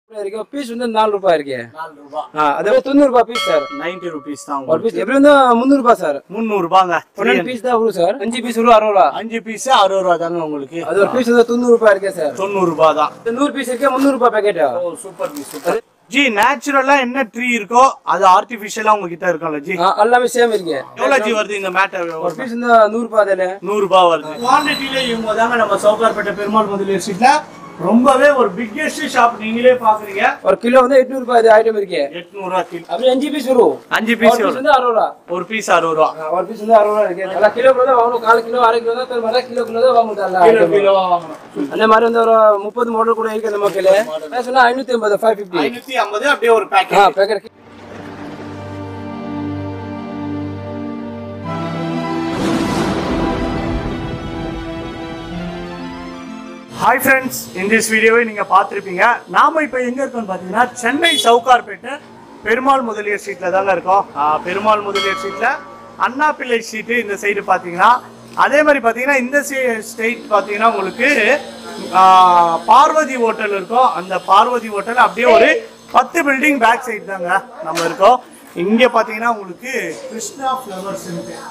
இருக்கு பீஸ் வந்து நாலு ரூபாய் இருக்கு நாலு ரூபா ஆ, அது தொண்ணூறு ரூபாய் பீஸ் சார் நைன்டி ருபீஸ் தான் ஒரு உங்களுக்கு பீஸ் எப்படி வந்து முந்நூறு ரூபாய் சார் முந்நூறு ரூபாங்க பன்னெண்டு பீஸ் தான் வரும் சார் அஞ்சு பீஸ் வரும் அறுபது ரூபா அஞ்சு பீஸ் அறுபது ரூபா தாங்க உங்களுக்கு அது ஒரு பீஸ் வந்து தொண்ணூறு ரூபாய் இருக்கு சார் தொண்ணூறு ரூபா தான் இது நூறு பீஸ் இருக்கு முந்நூறு ரூபாய் பேக்கெட் ஓ சூப்பர் ஜி சூப்பர் ஜி நேச்சுரலா என்ன ட்ரீ இருக்கோ அது ஆர்டிபிஷியலா உங்ககிட்ட இருக்கும்ல ஜி எல்லாமே சேம் இருக்கு எவ்வளவு ஜி வருது இந்த மேட்டர் ஒரு பீஸ் வந்து நூறு ரூபாய் அதில் நூறு ரூபாய் வருது குவான்டிட்டியில இவங்க தாங்க நம்ம சவுகார்பேட்டை பெருமாள் முதலியார் ஸ்ட்ரீட்ல ரொம்பவே ஒரு பிக்கெஸ்ட் ஷாப் நீங்களே பாக்குறீங்க ஒரு கிலோ வந்து எட்நூறு ரூபாய் இது ஐட்டம் இருக்கு எட்நூறு ரூபா கிலோ அப்படியே அஞ்சு பீஸ் வரும் அஞ்சு ஒரு பீஸ் பீஸ் வந்து அறுபது ரூபா ஒரு பீஸ் அறுபது ரூபா ஆ, ஒரு பீஸ் வந்து அறுபது ரூபா இருக்கு எல்லாம் கிலோ கிலோ தான் வாங்கணும் கால் கிலோ அரை கிலோ தான் தர மாதிரி கிலோ கிலோ தான் வாங்கணும் எல்லா கிலோ item. கிலோவா வாங்கணும் அந்த மாதிரி வந்து ஒரு முப்பது மாடல் கூட இருக்கு நம்ம கையில நான் சொன்னா ஐநூத்தி ஐம்பது ஃபைவ் ஃபிஃப்டி ஐநூத்தி ஐம்பது அப்படியே ஒரு ஆ பேக்கெட் பேக்கெட் ஹாய் ஃப்ரெண்ட்ஸ் இந்த வீடியோவை நீங்க பார்த்திருப்பீங்க நாம இப்போ எங்க இருக்கோம்னு பார்த்தீங்கன்னா சென்னை சவுகார்பேட்டை பெருமாள் முதலியார் ஸ்ட்ரீட்ல தாங்க இருக்கோம் ஆ, பெருமாள் முதலியார் ஸ்ட்ரீட்ல அண்ணா பிள்ளை ஸ்ட்ரீட் இந்த சைடு பார்த்தீங்கன்னா அதே மாதிரி பார்த்தீங்கன்னா இந்த ஸ்ட்ரீட் பார்த்தீங்கன்னா உங்களுக்கு ஆ, பார்வதி ஹோட்டல் இருக்கும் அந்த பார்வதி ஹோட்டல் அப்படியே ஒரு பத்து பில்டிங் பேக் சைடு தாங்க நம்ம இருக்கோம் இங்க பார்த்தீங்கன்னா உங்களுக்கு கிருஷ்ணா ஃப்ளவர்ஸ்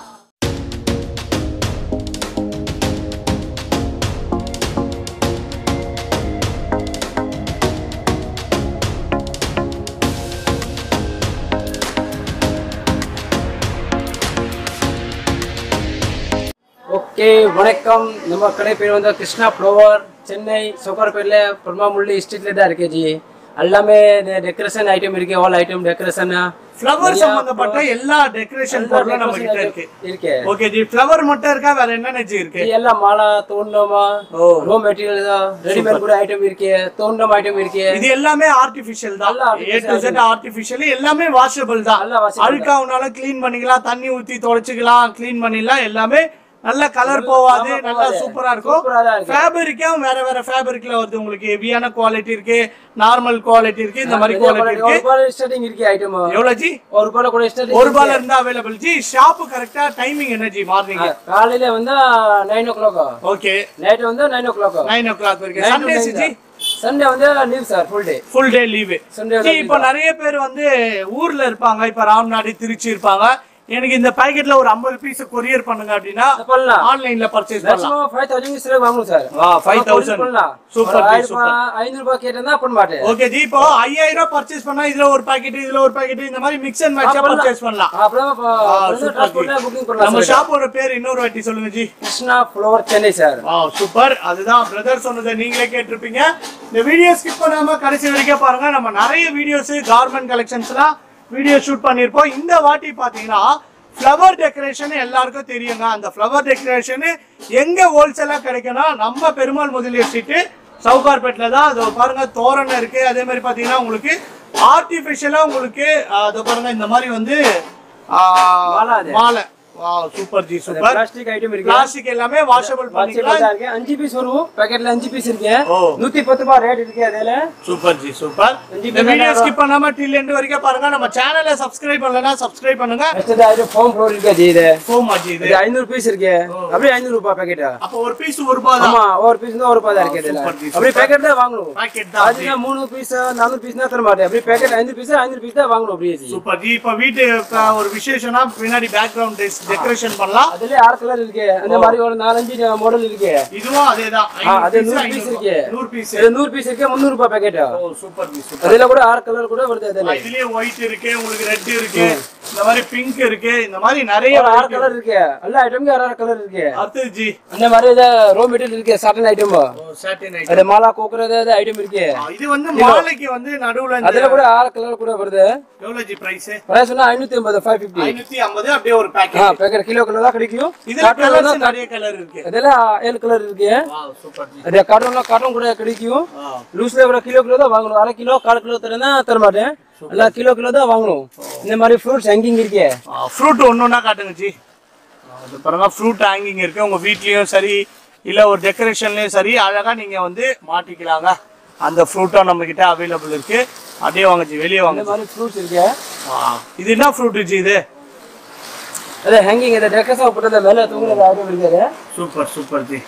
ஓகே வணக்கம் நம்ம கடை பேர் வந்து கிருஷ்ணா ஃப்ளவர் சென்னை சோக்கார்பேட்ல பெருமாமுள்ளி ஸ்ட்ரீட்ல தான் இருக்கு ஜி எல்லாமே டெக்கரேஷன் ஐட்டம் இருக்கு ஆல் ஐட்டம் டெக்கரேஷன் ஃப்ளவர் சம்பந்தப்பட்ட எல்லா டெக்கரேஷன் பொருளும் நம்ம கிட்ட இருக்கு இருக்கு ஓகே ஜி ஃப்ளவர் மட்டும் இருக்கா வேற என்னென்ன ஜி இருக்கு இது எல்லாம் மாலா தோண்டமா ஓ ரோ மெட்டீரியல் ரெடிமேட் கூட ஐட்டம் இருக்கு தோண்டம் ஐட்டம் இருக்கு இது எல்லாமே ஆர்டிபிஷியல் தான் எல்லாம் ஏ டு Z ஆர்டிபிஷியல் எல்லாமே வாஷபிள் தான் எல்லாம் washable அழுக்காவுனாலும் க்ளீன் பண்ணிக்கலாம் தண்ணி ஊத்தி தொடச்சிக்கலாம் க்ளீன் பண்ணிடலாம் எல்லாமே நல்ல கலர் போவாது ஆமா, நல்லா போவாது. சூப்பரா இருக்கும் சூப்பரா தான் இருக்கு ஃபேப்ரிக்கும் வேற வேற ஃபேப்ரிக்ல வருது உங்களுக்கு ஹெவியான குவாலிட்டி இருக்கு நார்மல் குவாலிட்டி இருக்கு இந்த மாதிரி குவாலிட்டி ஒரு இருக்கு ரூபாய் ஸ்டார்டிங் இருக்கு ஐட்டம் எவ்வளவு ஜி ஒரு ரூபாய் கூட ஸ்டார்டிங் ஒரு ரூபாயில இருந்தா அவைலபிள் ஜி ஷாப் கரெக்டா டைமிங் என்ன ஜி மார்னிங் காலையில வந்து nine o'clock okay night வந்து nine o'clock nine o'clock வரைக்கும் சண்டேஸ் ஜி சண்டே வந்து leave sir full day full day leave Sunday ji இப்போ நிறைய பேர் வந்து ஊர்ல இருப்பாங்க இப்ப ராம்நாடு திருச்சி இருப்பாங்க எனக்கு இந்த பாக்கெட்ல ஒரு 50 பீஸ் கொரியர் பண்ணுங்க அப்படின்னா பண்ணலாம் ஆன்லைன்ல பர்ச்சேஸ் பண்ணலாம் மேக்ஸிமம் ஃபைவ் தௌசண்ட் சில வாங்கணும் சார் ஆ 5000 பண்ணலாம் சூப்பர் ஒரு ஜி ஆயிரம் சூப்பர் ரூபாய் ஐநூறு ரூபாய் கேட்டா பண்ண மாட்டேன் ஓகே ஜி இப்போ 5000 ரூபாய் பர்ச்சேஸ் பண்ணா இதுல ஒரு பாக்கெட் இதுல ஒரு பாக்கெட் இந்த மாதிரி மிக்ஸ் அண்ட் மேட்சா பண்ணலாம். பர்ச்சேஸ் பண்ணலாம் அப்புறம் super டிரான்ஸ்போர்ட்ல புக்கிங் நம்ம பண்ணலாம் ஷாப்போட பேர் இன்னொரு வாட்டி சொல்லுங்க ஜி கிருஷ்ணா ஃப்ளவர் சென்னை சார் ஆ சூப்பர் அதுதான் பிரதர் சொன்னதை நீங்களே கேட்டிருப்பீங்க இந்த வீடியோ ஸ்கிப் பண்ணாம கடைசி வரைக்கும் பாருங்க நம்ம நிறைய வீடியோஸ் கார்மெண்ட் கலெக்ஷன்ஸ்லாம் வீடியோ ஷூட் பண்ணியிருப்போம் இந்த வாட்டி பார்த்தீங்கன்னா ஃப்ளவர் டெக்கரேஷன் எல்லாருக்கும் தெரியுங்க அந்த ஃப்ளவர் டெக்கரேஷன் எங்க ஹோல்சேலா கிடைக்கும்னா நம்ம பெருமாள் முதலியார் ஸ்ட்ரீட்டு சவுகார்பேட்டில் தான் அது பாருங்க தோரணம் இருக்கு அதே மாதிரி பார்த்தீங்கன்னா உங்களுக்கு ஆர்டிஃபிஷியலா உங்களுக்கு ஆ, அது பாருங்க இந்த மாதிரி வந்து ஆ, மாலை அது. மாலை super ji super plastic item இருக்கு பிளாஸ்டிக் எல்லாமே வாஷபிள் பண்ணிக்கலாம் வாட்ஸ்அப்ல இருக்கு அஞ்சு பீஸ் வரும் பேக்கெட்ல அஞ்சு பீஸ் இருக்கு ஓ நூத்தி பத்து ரூபாய் ரேட் இருக்கு அதுல சூப்பர் ஜி சூப்பர் அஞ்சு இந்த பேர் வீடியோ தான் ஸ்கிப் பண்ணாம டில் எண்ட் வரைக்கும் பாருங்க நம்ம சேனலை சப்ஸ்கிரைப் பண்ணலனா சப்ஸ்கிரைப் பண்ணுங்க நெக்ஸ்ட் ஐட்டம் ஃபார்ம் ஃப்ளோர் இருக்கு ஜி இது போமா ஜி இது இது ஐநூறு பீஸ் இருக்கு அப்படியே ஐநூறு ரூபாய் பேக்கெட் அப்போ ஒரு பீஸ் ஒரு ரூபாய் தான் ஆமா ஒரு பீஸ் தான் ஒரு ரூபாய் தான் இருக்கு இதுல சூப்பர் ஜி, அப்படியே பேக்கெட் தான் வாங்கணும் பாக்கெட் தான் அதுக்கு மூணு பீஸ் நானூறு பீஸ் தான் தர மாட்டேன் அப்படியே பேக்கெட் ஐநூறு பீஸ் ஐநூறு பீஸ் தான் வாங்கணும் அப்படியே ஜி சூப்பர் ஜி இப்போ வீட்டு இப்ப ஒரு விசேஷம்னா பின்னாடி பேக்ரவுண்ட் டெக்கரேஷன் பண்ணலாம் அதுல ஆறு கலர் இருக்கு அந்த மாதிரி ஒரு நாலஞ்சு மாடல் இருக்கு இதுவும் அதேதான் ஆ, அது ஐநூறு நூறு piece, பீஸ் ஐநூறு இருக்கு ரூபாய். நூறு பீஸ் இது நூறு பீஸ் இருக்கு முந்நூறு ரூபாய் பேக்கெட் ஓ சூப்பர் ஜி சூப்பர் அதுல கூட ஆறு கலர் கூட வருது அதுல இதுலயே ஒயிட் இருக்கு உங்களுக்கு ரெட் இருக்கு இந்த மாதிரி பிங்க் இருக்கு இந்த மாதிரி நிறைய ஒரு ஆறு கலர் இருக்கு எல்லா ஐட்டமும் ஆறு ஆறு கலர் இருக்கு அடுத்து ஜி அந்த மாதிரி ரோ மெட்டீரியல் இருக்கு சாட்டன் ஐட்டம் சாட்டின் அது மாலா கோக்குறது ஐட்டம் இருக்கு இது வந்து மாலைக்கு வந்து நடுவுல இந்த அதுல கூட ஆறு கலர் கூட வருது எவ்வளவு ஜி பிரைஸ் பிரைஸ் சொன்னா ஐநூத்தி ஐம்பது ஃபைவ் ஃபிஃப்டி ஐநூத்தி ஐம்பது அப்படியே ஒரு ஆ பேக்கெட் பேக்கெட் கிலோ கிலோ தான் கிடைக்கும் இதுல கார்ட்டூன் கலர்ஸ் தான் நிறைய கலர் இருக்கு அதுல ஏழு கலர் இருக்கு வாவ் சூப்பர் ஜி அது கார்ட்டூன்ல கார்ட்டூன் கூட கிடைக்கும் வாவ் லூஸ்ல கூட கிலோ கிலோ தான் வாங்கணும் அரை கிலோ கால் கிலோ தரேன்னா தர மாட்டேன் எல்லாம் கிலோ கிலோ தான் வாங்கணும் இந்த மாதிரி ஃப்ரூட்ஸ் ஹேங்கிங் இருக்கு ஃப்ரூட் ஒன்னொன்னா காட்டுங்க ஜி அது பாருங்க ஃப்ரூட் ஹேங்கிங் இருக்கு உங்க வீட்லயும் சரி இல்ல ஒரு டெக்கரேஷன்லயும் சரி அழகா நீங்க வந்து மாட்டிக்கலாங்க அந்த ஃப்ரூட்டும் நம்ம கிட்ட அவைலபிள் இருக்கு அப்படியே வாங்க ஜி வெளியே வாங்க இந்த மாதிரி ஃப்ரூட்ஸ் இருக்கு வாவ். இது என்ன ஃப்ரூட் ஜி இது அது ஹேங்கிங் இந்த டெக்கரேஷன் போட்டது மேல தூங்குறது ஐட்டம் இருக்குது சூப்பர் சூப்பர் ஜி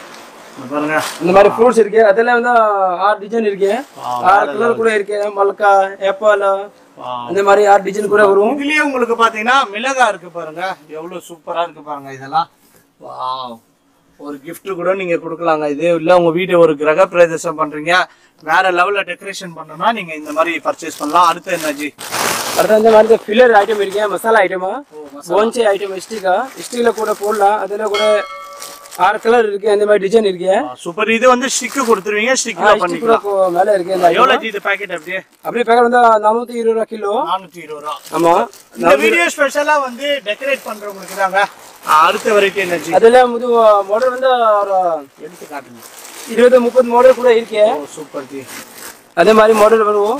இங்க பாருங்க இந்த மாதிரி ஃப்ரூட்ஸ் இருக்கு அதெல்லாம் வந்து ஆறு டிசைன் இருக்கு ஆறு கலர் கூட இருக்கு மல்கா ஏப்பால் இந்த மாதிரி ஆறு டிசைன் கூட வரும் இதுலயே உங்களுக்கு பாத்தீங்கன்னா மிளகா இருக்கு பாருங்க எவ்வளவு சூப்பரா இருக்கு பாருங்க இதெல்லாம் வாவ் ஒரு gift கூட நீங்க கொடுக்கலாங்க இது இல்ல உங்க வீடு ஒரு கிரக பிரதேசம் பண்றீங்க வேற லெவல்ல டெக்கரேஷன் பண்ணணும்னா நீங்க இந்த மாதிரி பர்ச்சேஸ் பண்ணலாம் அடுத்து என்னாச்சு அடுத்து இந்த மாதிரி ஃபில்லர் ஐட்டம் இருக்கு மசாலா ஐட்டமா போன்சே ஐட்டம் ஸ்டிக்கா ஸ்டிக்ல கூட போடலாம் அதுல கூட ஆறு கலர் இருக்கு அந்த மாதிரி டிசைன் இருக்கு சூப்பர் இது வந்து ஸ்டிக் கொடுத்துருவீங்க ஸ்டிக்ல ஸ்டிக் கூட பண்ணிக்கலாம் கொ- மேல இருக்கு இந்த item. எவ்வளவு இது பாக்கெட் அப்படியே அப்படியே பேக்கெட் வந்து நானூத்தி இருபது ரூபா கிலோ நானூத்தி இருபது ரூபா ஆமா இந்த வீடியோ ஸ்பெஷலா வந்து டெக்கரேட் பண்றவங்களுக்கு தாங்க ஆ, அடுத்த வெரைட்டி என்னாச்சு அதுல முது மாடல் வந்து ஒரு எடுத்து காட்டுங்க இருபது முப்பது மாடல் கூட இருக்கு ஓ சூப்பர் ஜி அதே மாதிரி மாடல் வரும்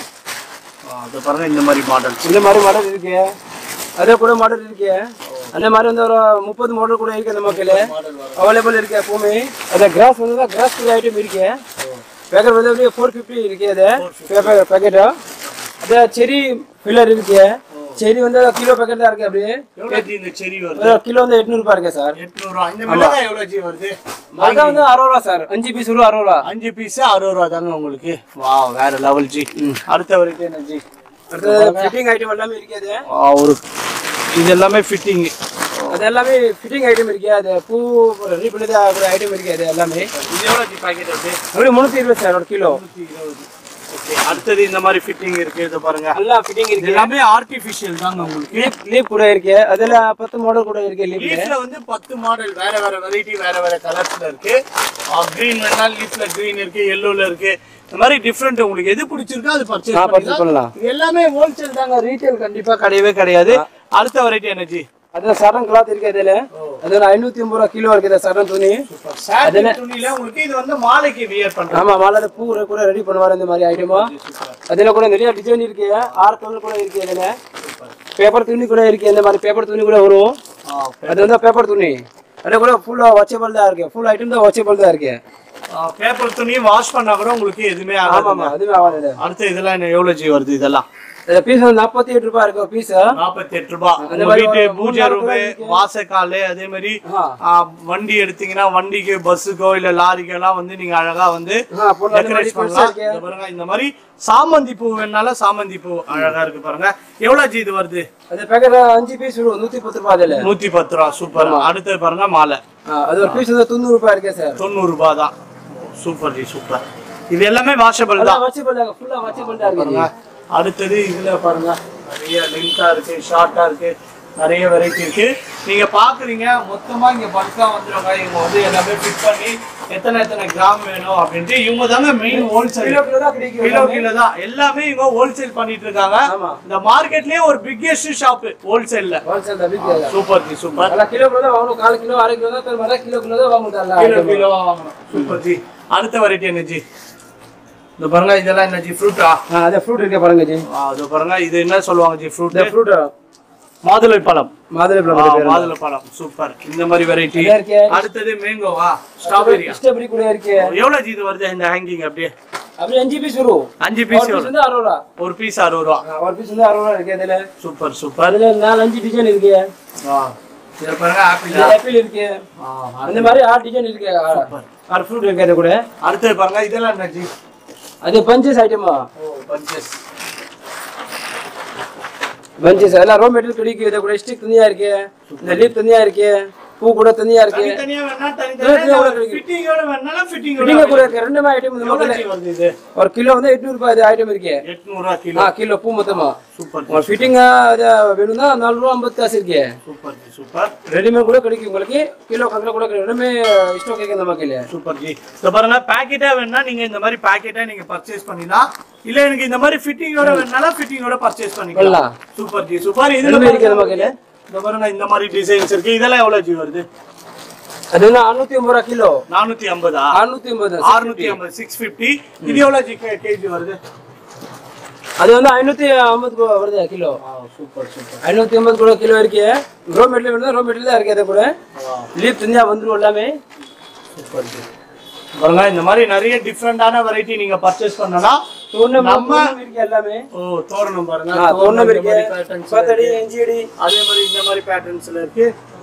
ஆ, இது பாருங்க இந்த மாதிரி மாடல் இந்த மாதிரி மாடல் இருக்கு அதே கூட மாடல் இருக்கு அந்த மாதிரி வந்து ஒரு முப்பது மாடல் கூட இருக்கு நம்ம கையில அவைலபிள் இருக்கு எப்பவுமே அந்த கிராஸ் வந்து கிராஸ் கூட ஐட்டம் இருக்கு பேக்கெட் வந்து அப்படியே ஃபோர் ஃபிஃப்டி இருக்கு அது பேக்கெட்டா அது செரி ஃபில்லர் இருக்கு செரி வந்து கிலோ பேக்கெட் தான் இருக்கு அப்படியே எவ்வளவு ஜி இந்த செரி வருது ஒரு கிலோ வந்து எட்நூறுபா இருக்கு சார் எட்நூறு ரூபா இந்த மிளகாய் எவ்வளவு ஜி வருது மல்கா வந்து அறுபது ரூபா சார் அஞ்சு பீஸ் வரும் அறுபது ரூபா அஞ்சு பீஸ் அறுபது ரூபா தாங்க உங்களுக்கு வா வேற லெவல் ஜி அடுத்த வரைக்கும் என்ன ஜி அடுத்தது ஃபிட்டிங் ஐட்டம் எல்லாமே இருக்குது ஆ, ஒரு இது எல்லாமே ஃபிட்டிங் அது எல்லாமே ஃபிட்டிங் ஐட்டம் இருக்கு அது பூ ரெடி பண்ணது ஒரு ஐட்டம் இருக்கு அது எல்லாமே இது எவ்வளவு ஜி பாக்கெட் வருது அப்படியே முந்நூற்றி இருபது சார் ஒரு கிலோ நூத்தி இருபது ஓகே அடுத்தது இந்த மாதிரி ஃபிட்டிங் இருக்கு இது பாருங்க நல்லா ஃபிட்டிங் இது இருக்கு எல்லாமே ஆர்டிஃபிஷியல் தாங்க உங்களுக்கு லீப் லீப் கூட இருக்கு அதுல பத்து மாடல் கூட இருக்கு லீப்ல லீஃப்ல வந்து பத்து மாடல் வேற வேற வெரைட்டி வேற வேற கலர்ஸ்ல இருக்கு கிரீன் வேணாலும் லீஃப்ல கிரீன் இருக்கு எல்லோல இருக்கு இந்த மாதிரி டிஃப்ரெண்ட் உங்களுக்கு எது பிடிச்சிருக்கோ அது பர்ச்சேஸ் நான் பர்ச்சேஸ் பண்ணலாம் இது எல்லாமே ஹோல்சேல் தாங்க ரீட்டைல் கண்டிப்பா கிடையவே கிடையாது அடுத்த வெரைட்டி எனர்ஜி அதுல சரண் கிளாத் இருக்கு அதுல அதுல ஐநூத்தி ஐம்பது ரூபா கிலோ இருக்குது சரண் துணி சாட்டின் துணியில உங்களுக்கு இது வந்து மாலைக்கு வியர் பண்றோம் ஆமா மாலை பூ கூட ரெடி பண்ணுவாரு இந்த மாதிரி ஐட்டமா அதுல கூட நிறைய டிசைன் இருக்கு ஆறு கலர் கூட இருக்கு அதுல பேப்பர் துணி கூட இருக்கு இந்த மாதிரி பேப்பர் துணி கூட வரும் அது வந்து பேப்பர் துணி அது கூட ஃபுல்லா வாட்சபிள் தான் இருக்கு ஃபுல் ஐட்டம் தான் வாட்சபிள் தான் இருக்கு பேப்பர் துணி வாஷ் பண்ணா கூட உங்களுக்கு எதுவுமே ஆமா ஆகாது ஆமா அதுவே ஆகாது அடுத்து இதெல்லாம் என்ன எவ்வளவு ஜி வருது இதெல்லாம் இந்த பீஸ் வந்து நாற்பத்தி எட்டு ரூபாய் இருக்கு பீஸ் நாற்பத்தி எட்டு ரூபாய் அந்த உங்க மாதிரி வீட்டு ஒரு மூணு பூஜை நாள் ரூபு கூட இருக்கு. வாசக்காலு அதே மாதிரி ஆ, வண்டி எடுத்தீங்கன்னா வண்டிக்கு பஸ்ஸுக்கோ இல்ல லாரிக்கோ எல்லாம் வந்து நீங்க அழகா வந்து டெக்கரேட் பண்ணலாம் இந்த பாருங்க இந்த மாதிரி சாமந்தி பூ வேணாலும் சாமந்தி பூ அழகா இருக்கு பாருங்க எவ்வளவு ஜி இது வருது அது பேக்கெட் அஞ்சு பீஸ் வரும் நூத்தி பத்து ரூபாய் அதுல நூத்தி பத்து ரூபா சூப்பர் அடுத்து பாருங்க மாலை ஆ, அது ஒரு பீஸ் வந்து தொண்ணூறு ரூபாய் இருக்கு சார் தொண்ணூறு ரூபாய் தான் சூப்பர் ஜி சூப்பர் இது எல்லாமே வாஷபிள் தான் வாட்சபிள் தான் ஃபுல்லா வாட்சபிள் தான் பாருங்க இருக்கு அடுத்தது இதுல பாருங்க நிறைய லென்த்தா இருக்கு ஷார்ட்டா இருக்கு நிறைய வெரைட்டி இருக்கு நீங்க பாக்குறீங்க மொத்தமா இங்க பல்கா வந்துருவாங்க இவங்க வந்து எல்லாமே ஃபிட் பண்ணி எத்தனை எத்தனை கிராம் வேணும் அப்படின்ட்டு இவங்க தாங்க மெயின் ஹோல்சேல் கிலோ கிலோ தான் கிடைக்கும் கிலோ கிலோ தான் எல்லாமே இவங்க ஹோல்சேல் பண்ணிட்டு இருக்காங்க ஆமா இந்த மார்க்கெட்லயே ஒரு பிக்கெஸ்ட் ஷாப் ஹோல்சேல்ல ஹோல்சேல் தான் பிக் சூப்பர் ஜி சூப்பர் அதெல்லாம் கிலோ கிலோ தான் வாங்கணும் கால் கிலோ அரை கிலோ தான் தருவாங்க கிலோ கிலோ தான் வாங்கணும் கிலோ எல்லாம் கிலோவா வாங்கணும் சூப்பர் ஜி அடுத்த வெரைட்டி என்ன ஜி இந்த பாருங்க இதெல்லாம் என்ன ஜி ஃப்ரூட்டா ஆ அதே ஃப்ரூட் இருக்கே பாருங்க ஜி அது பாருங்க இது என்ன சொல்லுவாங்க ஜி ஃப்ரூட் இந்த ஃப்ரூட் மாதுளை பழம் மாதுளை ஆ, பழம் பேர் மாதுளை பழம் சூப்பர் இந்த மாதிரி வெரைட்டி இதா இருக்கே அடுத்தது மேங்கோவா ஸ்ட்ராபெரியா ஸ்ட்ராபெரி கூட இருக்கு எவ்வளவு ஜி இது வருது இந்த ஹேங்கிங் அப்படியே அப்படியே அஞ்சு பீஸ் வரும் அஞ்சு ஒரு பீஸ் பீஸ் வரும் வந்து அறுபது ரூபா ஒரு பீஸ் அறுபது ரூபா ஆ, ஒரு பீஸ் வந்து அறுபது ரூபா இருக்கு அதுல சூப்பர் சூப்பர் அதுல நாலு அஞ்சு டிசைன் இருக்கு இதை பாருங்க ஆப்பிள் இது ஆப்பிள் இருக்கு அந்த மாதிரி ஆறு டிசைன் இருக்கு ஆ- ஆறு ஃப்ரூட் இருக்கு அது கூட அடுத்தது பாருங்க இதெல்லாம் என்ன ஜி அது பஞ்சஸ் ஐட்டமா ஓ பஞ்சஸ் பஞ்சஸ் எல்லாம் ரோ மெட்டீரியல் கிடைக்கும் இது கூட ஸ்டிக் தனியா இருக்கு இந்த லீப் தனியா இருக்கு பூ கூட தனியா இருக்கு தனித்தனியா வேணா தனித்தனியா தனித்தனியா கிடைக்கும். ஃபிட்டிங்கோட வேணாலும் ஃபிட்டிங்கோட ஃபிட்டிங்க கூட இருக்கு ரெண்டுமே ஐட்டம் இந்த எவ்வளவு மக்கள் ஜி வருது இது ஒரு கிலோ வந்து எட்நூறு ரூபாய் இது ஐட்டம் இருக்கு எட்நூறு ரூபா கிலோ ஆ கிலோ பூ மொத்தமா சூப்பர் உங்க ஃபிட்டிங் அது வேணும்னா நாலு ரூபா ஐம்பது காசு இருக்கு சூப்பர் ஜி சூப்பர் ரெடிமேட் கூட கிடைக்கும் உங்களுக்கு கிலோ கணக்கில் கூட கிடைக்கும் ரெண்டுமே ஸ்டாக் கேட்க நம்ம கையில சூப்பர் ஜி இப்போ பாருங்க பேக்கெட்டா வேணா நீங்க இந்த மாதிரி பேக்கெட்டா நீங்க பர்ச்சேஸ் பண்ணிக்கலாம் இல்ல எனக்கு இந்த மாதிரி ஃபிட்டிங்கோட வேணாலும் ஃபிட்டிங்கோட பர்ச்சேஸ் பண்ணிக்கலாம் பண்ணலாம் சூப்பர் ஜி சூப்பர் இதுல ரெண்டுமே இருக்கு நம்ம பாருங்க, கையில இந்த பாருங்க இந்த மாதிரி டிசைன்ஸ் இருக்கு இதெல்லாம் எவ்வளவு ஜி வருது அது வந்து அறுநூத்தி ஐம்பது ரூபா கிலோ நானூத்தி ஐம்பதா அறுநூத்தி ஐம்பது அறுநூத்தி ஐம்பது சிக்ஸ் பிப்டி இது எவ்வளவு ஜி கேஜி வருது அது வந்து ஐநூத்தி ஐம்பது வருது கிலோ சூப்பர் சூப்பர் ஐநூத்தி ஐம்பது கூட கிலோ இருக்கு ரோ மெட்டீரியல் வேணும் ரோ மெட்டீரியல் தான் இருக்கு அது கூட லீப் தனியா வந்துரும் எல்லாமே சூப்பர் ஜி பாருங்க இந்த மாதிரி நிறைய டிஃப்ரெண்டான வெரைட்டி நீங்க பர்ச்சேஸ் பண்ணலாம் தோரணம் நம்ம- தோரணம் இருக்கு எல்லாமே ஓ தோரணம் பாருங்க ஆ, தோரணம் இந்த இருக்கு மாதிரி patterns பத்தடி இருக்கு. அஞ்சு அடி அதே மாதிரி இந்த மாதிரி பேட்டர்ன்ஸ்ல இருக்கு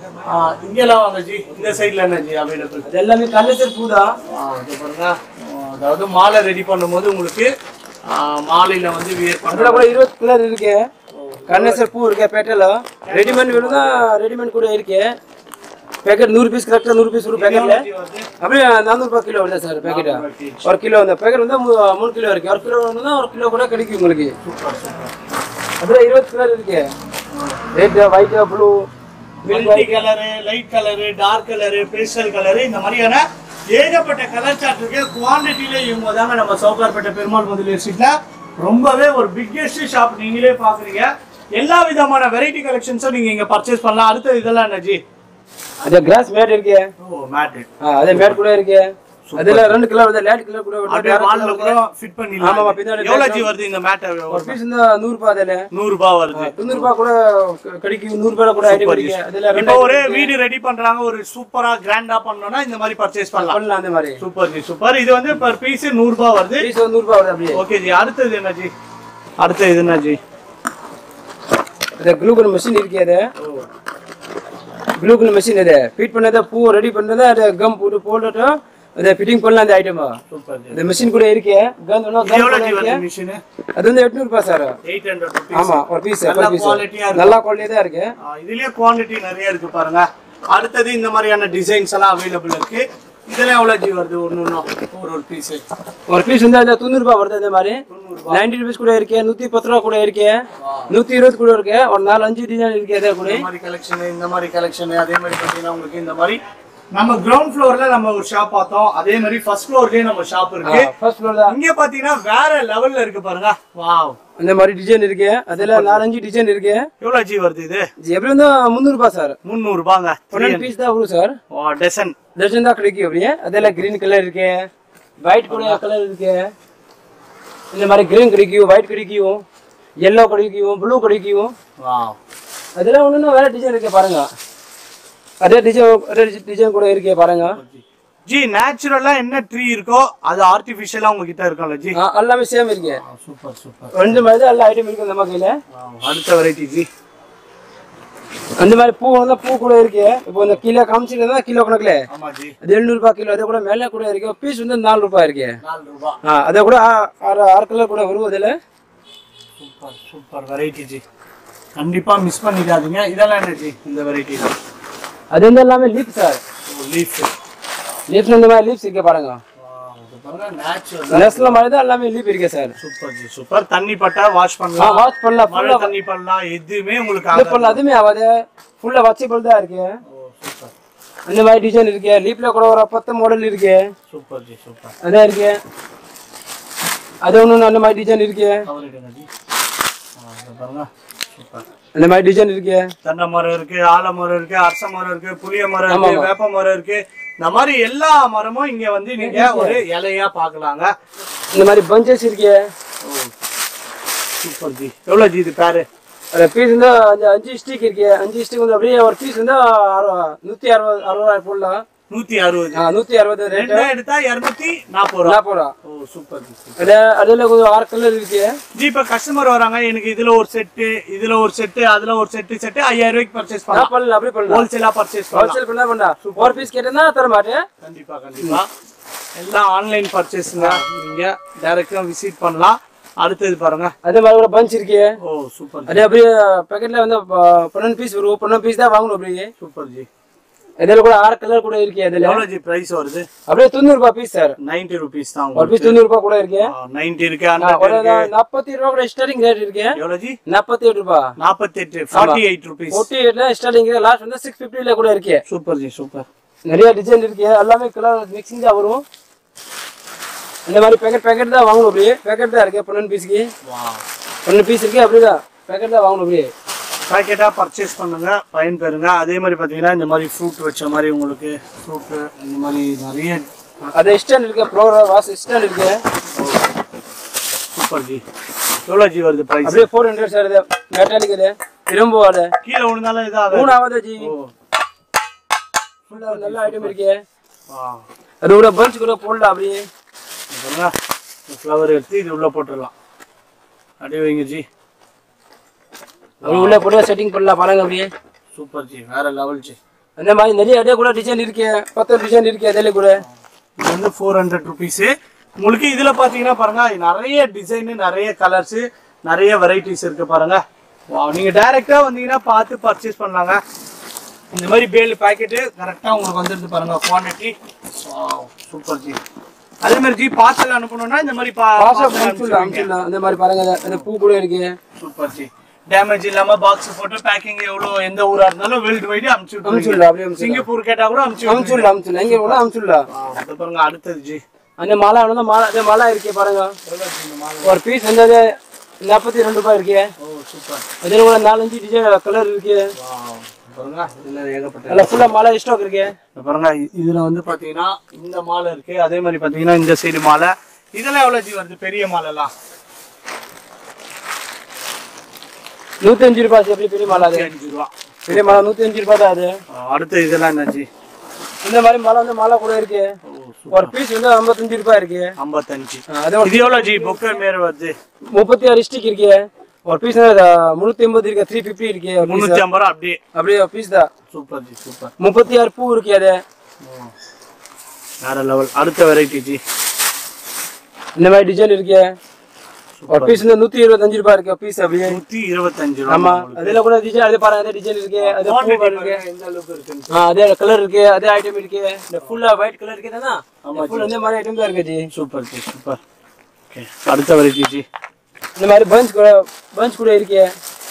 ஆ, இங்கெல்லாம் வாங்க ஜி இந்த சைடுல என்ன ஜி அவைலபிள் அது எல்லாமே கல்லசர் பூ தான் பாருங்க ஆ, அதாவது மாலை ரெடி பண்ணும்போது உங்களுக்கு ஆ, மாலையில வந்து வியர் அதுல பண்ணலாம் கூட இருபது கலர் இருக்கு கண்ணேசர் பூ இருக்கு பேட்டில் ரெடிமேட் வேணும் தான் ரெடிமேட் கூட இருக்கு பேக்கெட் நூறு பீஸ் கரெக்டாக நூறு பீஸ் ஒரு பேக்கெட்ல அப்படியே நானூறுபா கிலோ வருது சார் பேக்கெட் ஒரு கிலோ அந்த பேக்கெட் வந்து மூ- மூணு கிலோ இருக்கு ஒரு கிலோ வேணும்னா ஒரு கிலோ கூட கிடைக்கும் உங்களுக்கு அப்படியே இருபது கலர் இருக்கு red white blue multi colour light colour dark colour pastel colour இந்த மாதிரியான ஏகப்பட்ட கலர் சார்ட் இருக்கு குவான்டிட்டியில இவங்க தாங்க நம்ம சவுகார்பேட்டை பெருமாள் முதலியார் ஸ்ட்ரீட்ல ரொம்பவே ஒரு பிக்கெஸ்ட் ஷாப் நீங்களே பாக்குறீங்க எல்லா விதமான வெரைட்டி கலெக்ஷன்ஸும் நீங்க இங்க பர்ச்சேஸ் பண்ணலாம் அடுத்து இதெல்லாம் என்ன ஜி அது கிராஸ் மேட் இருக்கு ஓ மேட்டு ஆ, அதே மேட் கூட இருக்கு அதுல ரெண்டு கலர் வந்து லேட் கலர் கூட வருது. அப்படியே dark வால்ல colour கூட வருது. ஃபிட் ஆமாமா, பண்ணிடலாம் பின்னாடி எவ்வளவு ஜி வருது இந்த மேட் ஒரு பீஸ் வந்து நூறு ரூபாய் அதுல நூறு ரூபாய் வருது தொண்ணூறு ரூபாய் கூட க- கிடைக்கும் நூறு ரூபாய் கூட ஐட்டம் கிடைக்கும் அதுல ரெண்டு இப்போ ஒரே வீடு ரெடி பண்றாங்க ஒரு சூப்பரா கிராண்டா பண்ணணும்னா இந்த மாதிரி பர்ச்சேஸ் பண்ணலாம் பண்ணலாம் அந்த மாதிரி சூப்பர் ஜி சூப்பர் இது வந்து பர் பீஸ் நூறு ரூபாய் வருது பீஸ் வந்து நூறு ரூபாய் வருது அப்படியே ஓகே ஜி அடுத்தது என்ன ஜி அடுத்தது இது என்ன ஜி இந்த குளூகன் மிஷின் இருக்கு அது குளூகன் மிஷின் இது ஃபிட் பண்ணதை பூ ரெடி பண்ணதை அது கம் போட்டு போட்டுட்டு அதை ஃபிட்டிங் பண்ணலாம் அந்த ஐட்டம் சூப்பர் ஜி இந்த மிஷின் கூட இருக்கு கன் வேணும் இது gun எவ்வளவு கூட ஜி இருக்கு வருது மிஷின் அது வந்து எட்நூறு ரூபாய் சார் எயிட் ஹண்ட்ரட் ஆமா ஒரு பீஸ் நல்ல ஒரு பீஸ் quality-ஆ இருக்கு. நல்லா குவாலிட்டியா தான் இருக்கு இதுலயே குவாண்டிட்டி நிறைய இருக்கு பாருங்க அடுத்தது இந்த மாதிரியான டிசைன்ஸ் எல்லாம் அவைலபிள் இருக்கு இதெல்லாம் எவ்வளவு ஜி வருது ஒண்ணு ஒண்ணும் ஒரு ஒரு பீஸ் ஒரு பீஸ் வந்து அந்த தொண்ணூறு ரூபாய் வருது இந்த மாதிரி நைன்டி ருபீஸ் கூட இருக்கு நூத்தி பத்து ரூபா கூட இருக்கு நூத்தி இருபது கூட இருக்கு ஒரு நாலு அஞ்சு டிசைன் இருக்கு அதே கூட இந்த மாதிரி கலெக்ஷன் இந்த மாதிரி கலெக்ஷன் அதே மாதிரி பாத்தீங்கன்னா உங்களுக்கு இந்த மாதிரி நம்ம கிரவுண்ட் ஃப்ளோர்ல நம்ம ஒரு ஷாப் பார்த்தோம் அதே மாதிரி ஃபர்ஸ்ட் ஃப்ளோர்லயே நம்ம ஷாப் இருக்கு ஃபர்ஸ்ட் ஃப்ளோர் தான் இங்க பாத்தீங்கன்னா வேற லெவல்ல இருக்கு பாருங்க வாவ் இந்த மாதிரி டிசைன் இருக்கு அதுல நாலஞ்சு டிசைன் இருக்கு எவ்வளவு ஜி வருது இது இது எப்படி வந்து முந்நூறு ரூபாய் சார் முந்நூறு ரூபாங்க பன்னெண்டு பீஸ் தான் வரும் சார் டெசன் தர்ஷன் தான் கிடைக்கும் அப்படியே அதெல்லாம் கிரீன் கலர் இருக்கு ஒயிட் கூட கலர் இருக்கு இந்த மாதிரி கிரீன் கிடைக்கும் ஒயிட் கிடைக்கும் எல்லோ கிடைக்கும் ப்ளூ கிடைக்கும் வாவ் அதெல்லாம் ஒன்று வேற டிசைன் இருக்கு பாருங்க அதே டிசைன் அதே டிசைன் கூட இருக்கு பாருங்க ஜி நேச்சுரலா என்ன ட்ரீ இருக்கோ அது ஆர்டிபிஷியலா உங்ககிட்ட இருக்கும்ல ஜி ஆ, எல்லாமே சேம் இருக்கு சூப்பர் சூப்பர் ரெண்டு மாதிரி தான் எல்லா ஐட்டம் இருக்கு நம்ம கையில அடுத்த வெரைட்டி ஜி அந்த மாதிரி பூ வந்து பூ கூட இருக்கு இப்போ இந்த கிலோ காமிச்சிருந்தா கிலோ கணக்குல ஆமா ஜி அது எழுநூறு ரூபாய் கிலோ அதே கூட மேலே கூட இருக்கு பீஸ் வந்து நாலு ரூபாய் இருக்கு நாலு ரூபா ஆ அதை கூட ஆ- ஆறு ஆறு கலர் கூட வரும் அதில் சூப்பர் சூப்பர் வெரைட்டி ஜி கண்டிப்பா மிஸ் பண்ணிடாதீங்க இதெல்லாம் என்ன ஜி இந்த வெரைட்டி அது வந்து எல்லாமே லீப் சார் லீஃப் லீஃப்ல இந்த மாதிரி லீப்ஸ் இருக்கு பாருங்க பாருங்க நேச்சுரல் நெஸ்ல மாதிரி தான் எல்லாமே லீப் இருக்கு சார் சூப்பர் ஜி சூப்பர் தண்ணி பட்டா வாஷ் ஆ பண்ணலாம் வாஷ் பண்ணலாம் மழை ஃபுல்லாக தண்ணி பண்ணலாம் எதுவுமே உங்களுக்கு லீப் பண்ணலாம் அதுவுமே ஆகாது ஃபுல்லாக வாட்சபிள் தான் இருக்கு சூப்பர் அந்த மாதிரி டிசைன் இருக்கு லீப்ல கூட ஒரு பத்து மாடல் இருக்கு சூப்பர் ஜி சூப்பர் அதான் இருக்கு அது ஒன்று அந்த மாதிரி டிசைன் இருக்கு கவரிடுங்க ஜி ஆ, இதை பாருங்க சூப்பர் அந்த மாதிரி டிசைன் இருக்கு தென்னை மரம் இருக்கு ஆலமரம் இருக்கு அரச மரம் இருக்கு புளிய மரம் இருக்கு வேப்ப மரம் இருக்கு இந்த மாதிரி எல்லா மரமும் இங்க வந்து நீங்க ஒரு இலையா பாக்கலாங்க இந்த மாதிரி பஞ்சஸ் இருக்கு சூப்பர் ஜி எவ்வளவு ஜி இது பேரு அந்த பீஸ் வந்து அந்த அஞ்சு ஸ்டிக் இருக்கு அஞ்சு ஸ்டிக் வந்து அப்படியே ஒரு பீஸ் வந்து அறுபது நூற்றி அறுபது அறுபது போடலாம் நூத்தி அறுபது ஆ நூற்றி அறுபது ரேட்டு ரெண்டா எடுத்தா இருநூத்தி நாற்பது ரூபா நாற்பது ரூபா ஓ சூப்பர் ஜி super. அது அதில் கொஞ்சம் ஆறு கலர் இருக்கு ஜி இப்ப கஸ்டமர் வராங்க எனக்கு இதுல ஒரு செட்டு இதுல ஒரு செட்டு அதுல ஒரு செட்டு செட்டு ஐயாயிரம் ரூபாய்க்கு பர்ச்சேஸ் நான் பண்ணலாம் பண்ணலாம் அப்படி பண்ணலாம் ஹோல்சேலா பர்ச்சேஸ் பண்ணலாம் ஹோல்சேல் பண்ணா பண்ணா ஒரு பீஸ் கேட்டேன்னா தர மாட்டேன் கண்டிப்பா கண்டிப்பா எல்லாம் ஆன்லைன் பர்ச்சேஸ்ங்க நீங்க டைரக்டா விசிட் பண்ணலாம் அடுத்தது பாருங்க அதே மாதிரி கூட பஞ்ச் இருக்கு ஓ சூப்பர் அதே அப்படியே பேக்கெட்ல வந்து ப- பன்னெண்டு பீஸ் வரும் பன்னெண்டு பீஸ் தான் வாங்கணும் அப்படியே சூப்பர் ஜி இதில் கூட ஆறு கலர் கூட இருக்கு அதில் எவ்வளவு ஜி பிரைஸ் வருது அப்படியே தொண்ணூறு ரூபாய் பீஸ் சார் நைன்டி ருபீஸ் தான் ஒரு பீஸ் தொண்ணூறு ரூபாய் கூட இருக்கு நைன்டி இருக்கு ஆ, ஹண்ட்ரட் ஒரு இருக்கு நாற்பத்தி ரூபா கூட ஸ்டார்டிங் ரேட் இருக்கு எவ்வளவு ஜி நாற்பத்தி எட்டு ரூபாய் நாற்பத்தி எட்டு ஃபார்ட்டி எயிட் ருபீஸ் ஃபோர்ட்டி எயிட்ல ஸ்டார்டிங் லாஸ்ட் வந்து சிக்ஸ் ஃபிஃப்டில கூட இருக்கு சூப்பர் ஜி சூப்பர் நிறைய டிசைன் இருக்கு எல்லாமே கலர் மிக்சிங் தான் வரும் இந்த மாதிரி பேக்கெட் பேக்கெட் தான் வாங்கணும் அப்படியே பேக்கெட் தான் இருக்கு பன்னெண்டு பீஸ்க்கு பன்னெண்டு பீஸ் இருக்கு அப்படிதான் பேக்கெட் தான் வாங்கணும் அப்படியே பேக்கெட்டா பர்ச்சேஸ் பண்ணுங்க பயன் பெறுங்க அதே மாதிரி பாத்தீங்கன்னா இந்த மாதிரி ஃப்ரூட் வச்ச மாதிரி உங்களுக்கு ஃப்ரூட் இந்த மாதிரி நிறைய அது ஸ்டாண்ட் இருக்கு ஃப்ளோர் வாஷ் ஸ்டாண்ட் இருக்கு சூப்பர் ஜி எவ்வளவு ஜி வருது பிரைஸ் அப்படியே ஃபோர் ஹண்ட்ரட் சார் இது மெட்டாலிக் இது இரும்பு வாழை கீழே விழுந்தாலும் இதாக மூணு ஆகாது ஜி ஓ ஃபுல்லா நல்ல ஐட்டம் இருக்கு ஆ அது கூட பஞ்ச் கூட போடலாம் அப்படியே ஃப்ளவர் எடுத்து இது உள்ள போட்டுடலாம் அப்படியே வைங்க ஜி அப்படி உள்ள போட்டு செட்டிங் பண்ணலாம் பாருங்க அப்படியே சூப்பர் ஜி வேற லெவல் ஜி அந்த மாதிரி நிறைய அதே கூட டிசைன் இருக்கு பத்து டிசைன் இருக்கு அதில் கூட இது வந்து ஃபோர் ஹண்ட்ரட் ருபீஸு உங்களுக்கு இதில் பார்த்தீங்கன்னா பாருங்க நிறைய டிசைனு நிறைய கலர்ஸு நிறைய வெரைட்டிஸ் இருக்கு பாருங்க Wow, நீங்க டைரக்டா வந்தீங்கன்னா பார்த்து பர்ச்சேஸ் பண்ணலாங்க இந்த மாதிரி பேல் பாக்கெட்டு கரெக்டாக உங்களுக்கு வந்துருது பாருங்க குவான்டிட்டி சூப்பர் ஜி அதே மாதிரி ஜி பார்சல் அனுப்பணும்னா இந்த மாதிரி பாசம் அனுப்பிச்சுடலாம் அனுப்பிச்சுடலாம் அந்த மாதிரி பாருங்க அந்த- அந்த பூ கூட இருக்கு சூப்பர் ஜி டேமேஜ் இல்லாம பாக்ஸ் போட்டு பேக்கிங் எவ்வளவு எந்த ஊரா இருந்தாலும் வேர்ல்டு வைடு அனுப்பிச்சு அனுப்பிச்சுடலாம் அப்படியே அனுப்பிச்சுடலாம் சிங்கப்பூர் கேட்டா கூட அனுப்பிச்சு அனுப்பிச்சுடலாம் அனுப்பிச்சுடலாம் இங்கே கூட அனுப்பிச்சுடலாம் அது பாருங்க அடுத்தது ஜி அந்த மாலை வந்து மாலை அந்த மாலை இருக்கு பாருங்க ஒரு பீஸ் வந்து அது நாற்பத்தி ரெண்டு ரூபாய் இருக்கு ஓ சூப்பர் அதில் கூட நாலஞ்சு டிசைன் கலர் இருக்கு பாருங்க இதுல ஏகப்பட்ட அதில் ஃபுல்லாக மாலை ஸ்டாக் இருக்கு இங்க பாருங்க இ- இதுல வந்து பாத்தீங்கன்னா இந்த மாலை இருக்கு அதே மாதிரி பாத்தீங்கன்னா இந்த சைடு மாலை இதெல்லாம் எவ்வளவு ஜி வருது பெரிய மாலைலாம் நூற்றஞ்சு ரூபாய் எப்படி பெரிய மாலை அது அஞ்சு ரூபா பெரிய மாலை நூற்றஞ்சு ரூபாய் தான் அது ஆ, அடுத்து இதெல்லாம் என்ன ஜி இந்த மாதிரி மாலை வந்து மாலை கூட இருக்கு ஒரு பீஸ் வந்து ஐம்பத்தஞ்சு ரூபாய் இருக்கு ஐம்பத்தஞ்சு ஆ, அது ஒரு இது எவ்வளவு ஜி பொக்கே மேல வருது முப்பத்தி ஆறு ஸ்டிக் இருக்கு ஒரு பீஸ் முந்நூற்றி ஐம்பது இருக்கு த்ரீ ஃபிஃப்டி இருக்கு ஒரு piece. முன்னூத்தி ஐம்பது ரூபா அப்படியே அப்படியே பீஸ் தான் சூப்பர் ஜி சூப்பர் முப்பத்தி ஆறு பூ இருக்கு அது வேற லெவல் அடுத்த வெரைட்டி ஜி இந்த மாதிரி டிசைன் இருக்கு ஒரு பீஸ் வந்து நூற்றி இருபத்தஞ்சு ரூபாய் இருக்கு பீஸ் அப்படியே நூத்தி இருபத்தஞ்சு ரூபா ஆமா அதுல கூட டிசைன் அது பாருங்க அதே டிசைன் இருக்கு அது பூ Quantity இருக்கு பாருங்க எந்த அளவுக்கு இருக்குன்னு ஆ, அதே கலர் இருக்கு அதே ஐட்டம் இருக்கு இந்த ஃபுல்லா ஒயிட் கலர் இருக்கு தானே ஃபுல் இந்த மாதிரி ஐட்டம் தான் இருக்கு ji super ji super okay அடுத்த வெரைட்டி ஜி இந்த மாதிரி பஞ்ச் கூட பஞ்ச் கூட இருக்கு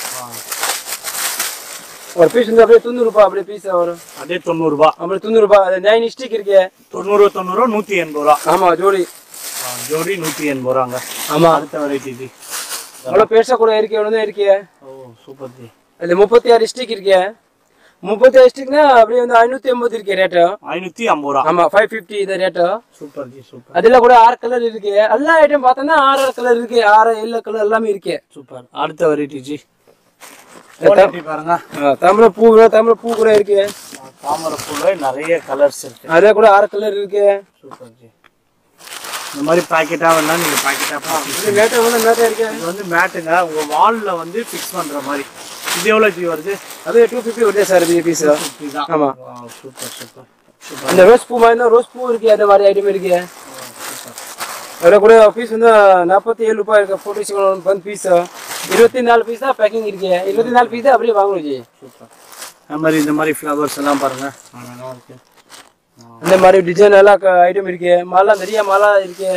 ஒரு பீஸ் வந்து அப்படியே தொண்ணூறு ரூபாய் அப்படியே பீஸ் வரும் அதே தொண்ணூறு ரூபா அப்படியே தொண்ணூறு ரூபாய் அது நைன் ஸ்டிக் இருக்கு தொண்ணூறு தொண்ணூறு நூத்தி எண்பது ரூபா ஆமா ஜோடி ஆ, ஜோடி நூத்தி எண்பது ரூபாங்க ஆமா அடுத்த வெரைட்டி ஜி அவ்வளோ பெருசா கூட இருக்கு ஒன்று இருக்கு ஓ சூப்பர் ஜி அது முப்பத்தி ஆறு ஸ்டிக் இருக்கு முப்பத்தி ஆறு ஸ்டிக்னா அப்படியே வந்து ஐநூத்தி ஐம்பது இருக்கு ரேட்டு ஐநூத்தி ஐம்பது ரூபா ஆமா ஃபைவ் ஃபிஃப்டி இது ரேட்டு சூப்பர் ஜி சூப்பர் அதுல கூட ஆறு கலர் இருக்கு எல்லா ஐட்டம் பார்த்தோம்னா ஆறு ஆறு கலர் இருக்கு ஆறு எல்லோ கலர் எல்லாமே இருக்கு சூப்பர் அடுத்த வெரைட்டி ஜி குவாலிட்டி பாருங்க தமிழ் பூ தமிழ் பூ கூட இருக்கு தாமரை பூல நிறைய கலர்ஸ் இருக்கு அதே கூட ஆறு கலர் இருக்கு சூப்பர் ஜி இந்த மாதிரி பாக்கெட்டா வேணா நீங்க பாக்கெட்டா பாக்கி இது மேட்டை வந்து மேட்டை இருக்கு இது வந்து மேட்டுங்க உங்க வால்ல வந்து ஃபிக்ஸ் பண்ற மாதிரி இது எவ்வளவு ஜி வருது அது டூ ஃபிஃப்டி வருது சார் இது பீஸ் இதுதான் ஆமா சூப்பர் சூப்பர் சூப்பர் இந்த ரோஸ் பூ மாதிரி ரோஸ் பூ இருக்கு அந்த மாதிரி ஐட்டம் இருக்கு அதில் கூட பீஸ் வந்து நாற்பத்தி ஏழு ரூபாய் இருக்கு ஃபோர்ட்டி செவன் பந்த் பீஸ் இருபத்தி நாலு பீஸ் தான் பேக்கிங் இருக்கு இருபத்தி நாலு பீஸ் தான் அப்படியே வாங்கணும் ஜி சூப்பர் அந்த மாதிரி இந்த மாதிரி ஃப்ளவர்ஸ் எல்லாம் பாருங்க நல்லா இருக்கு அந்த மாதிரி டிசைன் எல்லாம் ஐட்டம் இருக்கு மாலா நிறைய மாலா இருக்கு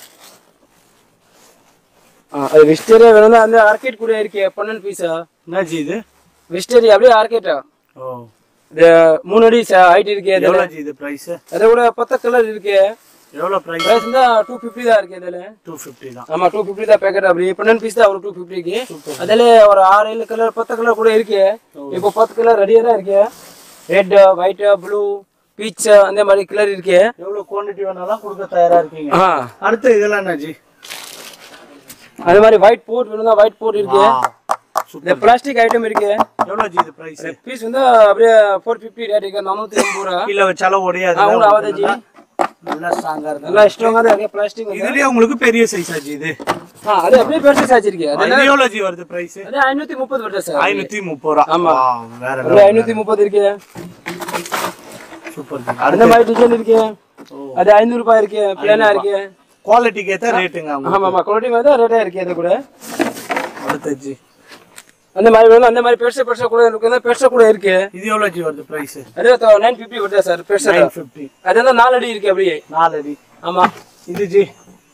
ஆ, அது விஸ்டேரியா வேணும்னா அந்த ஆர்கேட் கூட இருக்கு பன்னெண்டு பீஸ் என்ன ஜி இது விஸ்டேரியா அப்படியே ஆர்கேட்டா ஓ இந்த மூணு அடி ஹைட் இருக்கு அதுல எவ்வளவு ஜி இது பிரைஸ் அதை கூட பத்து கலர் இருக்கு எவ்வளவு பிரைஸ் பிரைஸ் வந்து டூ ஃபிஃப்டி தான் இருக்கு அதுல டூ ஃபிஃப்டி தான் ஆமா டூ ஃபிஃப்டி தான் பேக்கெட் அப்படி பன்னெண்டு பீஸ் தான் ஒரு டூ ஃபிஃப்டிக்கு அதுல ஒரு ஆறு ஏழு கலர் பத்து கலர் கூட இருக்கு இப்போ பத்து கலர் ரெடியா தான் இருக்கு ரெட் ஒயிட் ப்ளூ பீச் அந்த மாதிரி கலர் இருக்கு எவ்வளவு குவாண்டிட்டி வேணாலும் கொடுக்க தயாரா இருக்கீங்க ஆ அடுத்து இதெல்லாம் என்ன ஜி அது மாதிரி ஒயிட் போட் வேணும்னா ஒயிட் போட் இருக்கு சூப்பர் இந்த பிளாஸ்டிக் ஐட்டம் இருக்கு எவ்வளவு ஜி இது பிரைஸ் பீஸ் வந்து அப்படியே ஃபோர் ஃபிஃப்டி ரேட் இருக்கு நானூத்தி எண்பது ரூபா கீழே வச்சாலும் உடையாது அவங்க ஆகாது ஜி நல்லா ஸ்ட்ராங்கா இருக்கு நல்லா ஸ்ட்ராங்கா தான் இருக்கு பிளாஸ்டிக் இதுலயே உங்களுக்கு பெரிய சைஸ் ஆச்சு இது ஆ அது அப்படியே பெருசு சாச்சு இருக்கு அது இது எவ்வளவு ஜி வருது பிரைஸ் அது ஐநூத்தி முப்பது வருது சார் ஐநூத்தி முப்பது ரூபா ஆமா. Wow, வேற அது ஐநூத்தி முப்பது இருக்கு சூப்பர் அந்த மாதிரி டிசைன் இருக்கு அது ஐநூறு ரூபாய் இருக்கு பிளேனா இருக்கு குவாலிட்டிக்கு ஏத்த ரேட்டுங்க அவங்க ஆமா ஆமா குவாலிட்டி மாதிரி ரேட்டா இருக்கு அது கூட அடுத்த ஜி அந்த மாதிரி வேணும் அந்த மாதிரி பெருசா பெருசா கூட இருக்கு பெருசா கூட இருக்கு இது எவ்வளவு ஜி வருது பிரைஸ் அது நைன் ஃபிஃப்டி வருது சார் பெருசா நைன் ஃபிஃப்டி அது வந்து நாலு அடி இருக்கு அப்படியே நாலு அடி ஆமா இது ஜி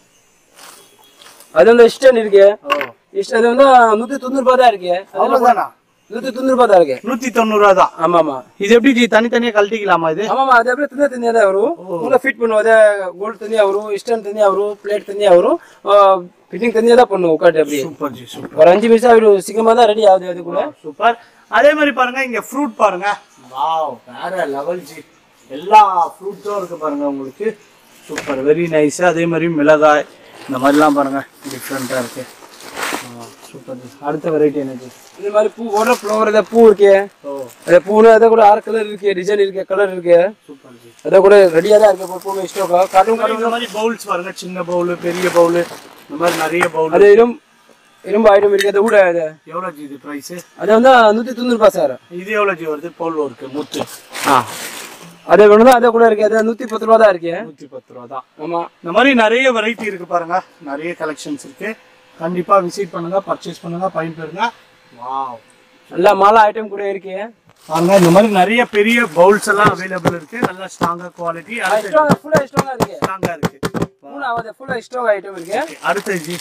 அது வந்து ஸ்டன் இருக்கு ஓ இஷ்ட அது வந்து நூத்தி தொண்ணூறு ரூபாய் தான் இருக்கு அவ்வளவுதானா நூத்தி தொண்ணூறு ரூபாய் தான் இருக்கு நூத்தி தொண்ணூறு ரூபா தான் ஆமா ஆமா இது எப்படி ஜி தனித்தனியா கழட்டிக்கலாமா இது ஆமாமா அது அப்படியே தனியா தனியா தான் வரும் உங்களை ஃபிட் பண்ணுவோம் அதே கோல்டு தனியா வரும் ஸ்டன் தனியா வரும் பிளேட் தனியா வரும் ஃபிட்டிங் தனியா தான் பண்ணுவோம் உட்காந்து அப்படியே சூப்பர் ஜி சூப்பர் ஒரு அஞ்சு நிமிஷம் ஆகிடும் சீக்கிரமா தான் ரெடி ஆகுது அது கூட சூப்பர் அதே மாதிரி பாருங்க இங்க ஃப்ரூட் பாருங்க வாவ் வேற லெவல் ஜி எல்லா ஃப்ரூட்ஸும் இருக்கு பாருங்க உங்களுக்கு சூப்பர் வெரி நைஸ் அதே மாதிரி மிளகாய் இந்த மாதிரிலாம் பாருங்க டிஃப்ரெண்டா இருக்கு சூப்பர் ஜி அடுத்த வெரைட்டி என்ன ஜி இந்த மாதிரி பூ ஓட ஃப்ளவர் ஏதாவது பூ இருக்கு ஓ அந்த பூல அதை கூட ஆறு கலர் இருக்கு டிசைன் இருக்கு கலர் இருக்கு சூப்பர் ஜி அதை கூட ரெடியா தான் இருக்கு பூ ஸ்டோக்கா காட்டும் காட்டும் இந்த மாதிரி பவுல்ஸ் பாருங்க சின்ன பவுல் பெரிய பவுல் இந்த மாதிரி நிறைய பவுல் அது இரும்பு இரும்பு ஐட்டம் இருக்கு அது கூட அது எவ்வளவு ஜி இது பிரைஸ் அது வந்து நூத்தி தொண்ணூறு ரூபாய் சார் இது எவ்வளவு ஜி வருது பவுல் இருக்கு முத்து ஆ அதே வேணும் அதே கூட இருக்கு அது நூத்தி பத்து ரூபா தான் இருக்கு நூற்றி பத்து ரூபா தான் ஆமா இந்த மாதிரி நிறைய வெரைட்டி இருக்கு பாருங்க நிறைய கலெக்ஷன்ஸ் இருக்கு கண்டிப்பா விசிட் பண்ணுங்க பர்ச்சேஸ் பண்ணுங்க பயன்பெறுங்க வாவ் எல்லா மாலா ஐட்டம் கூட இருக்கு பாருங்க இந்த மாதிரி நிறைய பெரிய பவுல்ஸ் எல்லாம் அவைலபிள் இருக்கு நல்ல ஸ்ட்ராங்கா குவாலிட்டி ஸ்ட்ராங் ஃபுல்லா ஸ்ட்ராங்கா இருக்கு ஸ்ட்ராங்கா இருக்கு மூணு ஆகுது ஃபுல்லா ஸ்ட்ராங் ஐட்டம் இருக்கு அடுத்த ஜி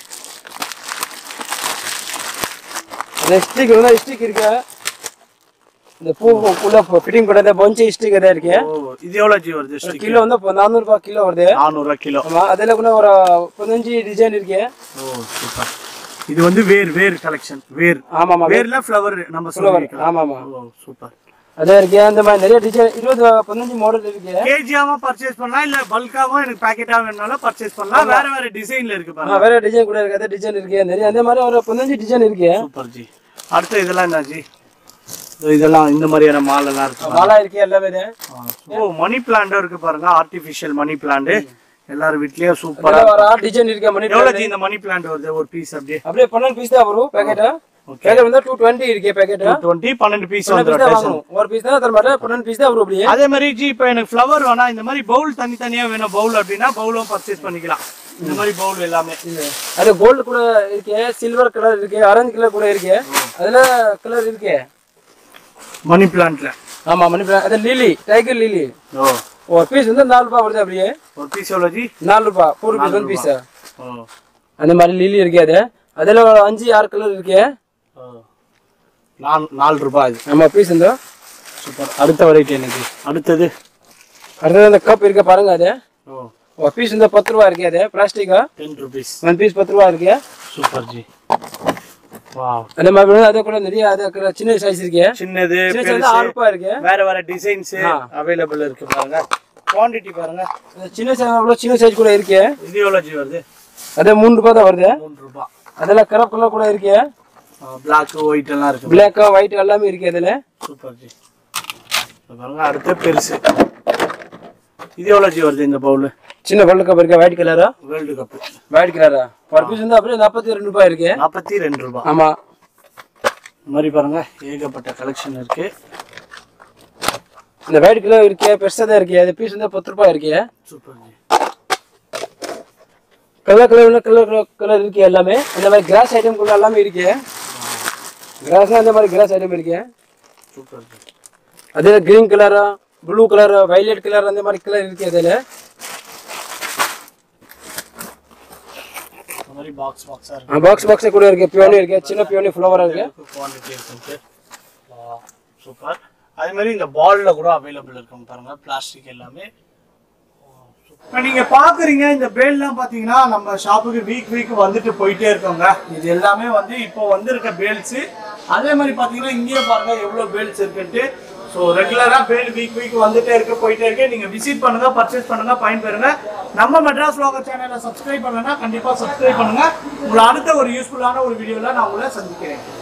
அந்த ஸ்டிக் வந்து ஸ்டிக் இருக்கு இந்த பூ உள்ள ஃபிட்டிங் பண்ணத பஞ்சு ஸ்டிக் அதே இருக்கு ஓ இது எவ்வளவு ஜி வருது ஸ்டிக் கிலோ வந்து இப்போ நானூறு ரூபாய் கிலோ வருது நானூறுவா கிலோ ஆமா அதுல கூட ஒரு பதினஞ்சு டிசைன் இருக்கு ஓ சூப்பர் இது வந்து வேர் வேர் கலெக்ஷன் வேர் ஆமா ஆமா வேர்ல ஃப்ளவர் நம்ம சொல்லுவோம் ஆமா ஆமா ஓ சூப்பர் அதே இருக்கு அந்த மாதிரி நிறைய டிசைன் இருபது பதினஞ்சு மாடல் இருக்கு கேஜியாவா பர்ச்சேஸ் பண்ணலாம் இல்ல பல்காவும் எனக்கு பாக்கெட்டா வேணும்னாலும் பர்ச்சேஸ் பண்ணலாம் வேற வேற டிசைன்ல இருக்கு பாருங்க ஆ, வேற டிசைன் கூட இருக்கு அதே டிசைன் இருக்கு நிறைய அந்த மாதிரி ஒரு பதினஞ்சு டிசைன் இருக்கு சூப்பர் ஜி அடுத்து இதெல்லாம் என்ன ஜி இதோ இதெல்லாம் இந்த மாதிரியான மால் எல்லாம் இருக்கு மாலா இருக்கு எல்லாமே இது. ஓ மணி பிளான்டும் இருக்கு பாருங்க ஆர்டிபிஷியல் மணி பிளான்ட் எல்லாரும் வீட்லயும் சூப்பரா அதுல ஒரு ஆறு டிசைன் இருக்கு மணி எவ்வளவு ஜி இந்த மணி பிளான்ட் வருது ஒரு பீஸ் அப்படியே அப்படியே பன்னெண்டு பீஸ் தான் வரும் பேக்கெட் பேக்கெட் வந்து டூ டுவெண்ட்டி இருக்கு பேக்கெட் டுவெண்ட்டி பன்னெண்டு பீஸ் பன்னெண்டு பீஸ் தான் வந்துடும் வாங்கணும் ஒரு பீஸ் தான் தர மாட்டேன் பன்னெண்டு பீஸ் தான் வரும் அப்படியே அதே மாதிரி ஜி இப்போ எனக்கு ஃப்ளவர் வேணா இந்த மாதிரி பவுல் தனித்தனியா வேணும் பவுல் அப்படின்னா பவுலும் பர்ச்சேஸ் பண்ணிக்கலாம் இந்த மாதிரி பவுல் எல்லாமே அது கோல்டு கூட இருக்கு சில்வர் கலர் இருக்கு ஆரஞ்சு கலர் கூட இருக்கு அதுல கலர் இருக்கு மணி பிளான்ட்ல ஆமா மணி plant. அது லிலி டைகர் லிலி ஓ ஒரு பீஸ் வந்து நாலு ரூபாய் வருது அப்படியே ஒரு பீஸ் எவ்வளோ ஜி நாலு ரூபாய் ஃபோர் ருபீஸ் ஒன் பீஸ் ஓ அந்த மாதிரி லிலி இருக்கு அது அதுல ஒரு அஞ்சு ஆறு கலர் இருக்கு ஓ. நாலு நாலு ரூபாய் இது நம்ம பீஸ் இந்த சூப்பர் அடுத்த வெரைட்டி எனக்கு அடுத்தது அடுத்தது அந்த கப் இருக்கு பாருங்க அது ஓ ஒரு பீஸ் வந்து பத்து ரூபா இருக்கு அது பிளாஸ்டிக்கா டென் ருபீஸ் ஒன் பீஸ் பத்து ரூபா இருக்கு சூப்பர் ஜி வாவ் அந்த மாதிரி வந்து அது கூட நிறைய அது கூட சின்ன சைஸ் இருக்கு சின்னது சின்ன சைஸ் வந்து ஆறு ரூபாய் இருக்கு வேற வேற டிசைன்ஸ் அவைலபிள் இருக்கு பாருங்க குவாண்டிட்டி பாருங்க அந்த சின்ன சைஸ் அவ்வளோ சின்ன சைஸ் கூட இருக்கு இது எவ்வளோ ஜி வருது அது மூணு ரூபாய் தான் வருது மூணு ரூபாய் அதெல்லாம் கரப் கலர் கூட இருக்கு பிளாக் ஒயிட் எல்லாம் இருக்கு பிளாக் ஒயிட் எல்லாமே இருக்கு அதுல சூப்பர் ஜி இது பாருங்க அடுத்து பெருசு இது எவ்வளோ ஜி வருது இந்த பவுல் சின்ன பல்லு கப் இருக்கு ஒயிட் கலரா வேர்ல்டு கப் ஒயிட் கலரா ஒரு பீஸ் வந்து அப்படியே நாற்பத்தி ரெண்டு ரூபாய் இருக்கு நாற்பத்தி ரெண்டு ரூபாய் ஆமா இந்த மாதிரி பாருங்க ஏகப்பட்ட கலெக்ஷன் இருக்கு இந்த ஒயிட் கலர் இருக்கு பெருசா தான் இருக்கு அது பீஸ் வந்து பத்து ரூபாய் இருக்கு super ji colour colour colour colour இருக்கு எல்லாமே அந்த மாதிரி கிராஸ் ஐட்டம் கூட எல்லாமே இருக்கு கிராஸ் அந்த மாதிரி கிராஸ் ஐட்டம் இருக்கு சூப்பர் ஜி அதே கிரீன் கலரா ப்ளூ கலர் வயலட் கலர் அந்த மாதிரி கலர் இருக்கு அதுல இந்த மாதிரி பாக்ஸ் பாக்ஸாக இருக்கு பாக்ஸ் பாக்ஸ் கூட இருக்கு பியோனி இருக்கு சின்ன பியோனி ஃப்ளவர் இருக்கு குவான்டிட்டி இருக்கு சூப்பர் அதே மாதிரி இந்த பால்ல கூட அவைலபிள் இருக்குங்க பாருங்க பிளாஸ்டிக் எல்லாமே இப்போ நீங்க பாக்குறீங்க இந்த பேல்லாம் பாத்தீங்கன்னா நம்ம ஷாப்புக்கு வீக் வீக் வந்துட்டு போயிட்டே இருக்கோங்க இது எல்லாமே வந்து இப்போ வந்திருக்க பேல்ஸ் அதே மாதிரி பாத்தீங்கன்னா இங்கேயே பாருங்க எவ்வளவு பேல்ஸ் இருக்குன்ட்டு ஸோ ரெகுலரா பேல் வீக் வீக் வந்துட்டே இருக்கு போயிட்டே இருக்கு நீங்க விசிட் பண்ணுங்க பர்ச்சேஸ் பண்ணுங்க பயன்பெறுங்க நம்ம மெட்ராஸ் லோகர் சேனலை சப்ஸ்கிரைப் பண்ணனா கண்டிப்பா சப்ஸ்கிரைப் பண்ணுங்க உங்களை அடுத்த ஒரு யூஸ்ஃபுல்லான ஒரு வீடியோல நான் உங்களை சந்திக்கிறேன்